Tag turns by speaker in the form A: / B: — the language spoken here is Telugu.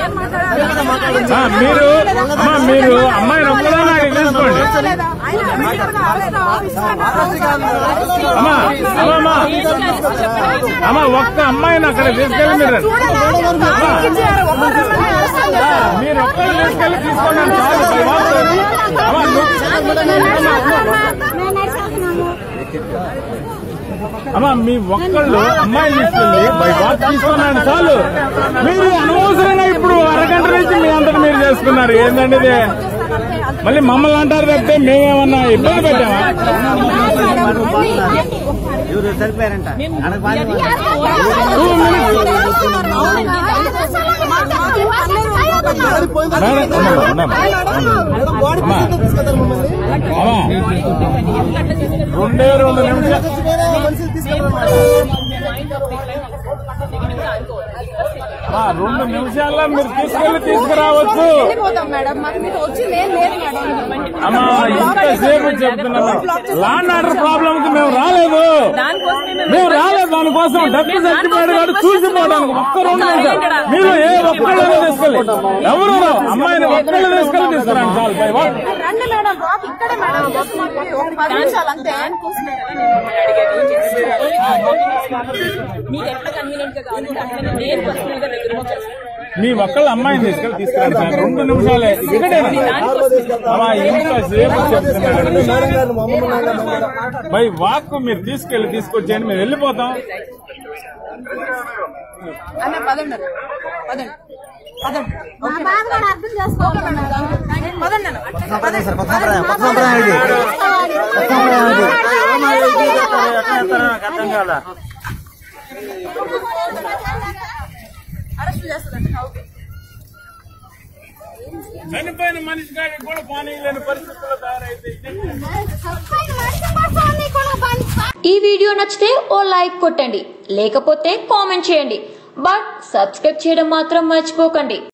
A: ఆ, మీరు అమ్మా మీరు అమ్మాయిని ఒక్కదాన్ని అడిగి తీసుకోండి అమ్మా అమ్మా అమ్మా ఒక్క అమ్మాయిని అక్కడ తీసుకెళ్ళి మీరు మీరు ఒక్కరు తీసుకెళ్ళి తీసుకోండి అని చాలు పై వాళ్ళు. అమ్మా, నువ్వు- అమ్మా మీ ఒక్కళ్ళు అమ్మాయిని తీసుకెళ్ళి బై వాక్ తీసుకున్నాను చాలు మీరు అనవసరంగా ఇప్పుడు అరగంట నుంచి మీ అంతటి మీరు చేసుకున్నారు ఏందండి ఇది మళ్ళీ మమ్మల్ని అంటారు తప్పితే మేమేమన్నా ఇబ్బంది పెట్టామా
B: ఇವರು సరిపోయారంట ఆయనకు బాగా
A: టూ మినిట్స్ మేడం ఉన్నామా, ఉన్నామా. అమ్మా. అమ్మా. రెండే రెండు నిమిషాలు ఆ, రెండు నిమిషాల్లో మీరు తీసుకెళ్లి తీసుకురావచ్చు
C: వెళ్ళిపోతాం మేడం మాకు మీరు వచ్చింది ఏం లేదు మేడం
A: అమ్మా ఇంతసేపు చెప్తున్నాను లాండ్ ఆర్డర్ ప్రాబ్లం కి మేము రాలేదు మేము రాలేదు దానికోసం డబ్బు సర్టిఫికేట్ గారు చూసిపోవడానికి ఒక్క రెండు నిమిషాలు మీరు ఏ ఒక్కళ్ళు తీసుకెళ్ళి ఎవరు అమ్మాయిని ఒక్కళ్ళు తీసుకెళ్ళి తీసుకురండి చాలు బై వాక్.
C: రండి మేడం రాక్ ఇక్కడే మేడం జస్ట్ మాకు ఒక పది నిమిషాలు అంతే
D: మీకు ఎట్లా కన్వీనియంట్ గా కావాలంటే అట్లా నేను పర్సనల్ గా దగ్గర వచ్చేస్తాను
A: మీ ఒక్కళ్ళు అమ్మాయిని తీసుకెళ్ళి తీసుకురండి సార్ రెండు నిమిషాలే ఇక్కడే అమ్మా ఇంతసేపు చెప్తున్నాడు బై వాక్ మీరు తీసుకెళ్లి తీసుకొచ్చేయండి మేము వెళ్ళిపోతాం
C: అన్న పదండి అన్న. పదండి పదండి
E: మా బాధ కూడా అర్థం చేసుకోవాలి మేడం.
C: పదండి అన్న.
B: సంప్రదాయం సార్ కొత్త సంప్రదాయం కొత్త సంప్రదాయం ఇది కొత్త సంప్రదాయం ఇది ఎట్లా చేస్తారో నాకు అర్థం కాదా
C: అరెస్ట్ చేస్తుందండి ఓకే
A: చనిపోయిన మనిషి గారికి కూడా పానీ లేని పరిస్థితుల్లో తయారైతే
E: సబ్స్క్రైబ్ మనిషి కోసం అన్ని కూడా పని
F: ఈ వీడియో నచ్చితే ఓ లైక్ కొట్టండి లేకపోతే కామెంట్ చేయండి బట్ సబ్స్క్రైబ్ చేయడం మాత్రం మర్చిపోకండి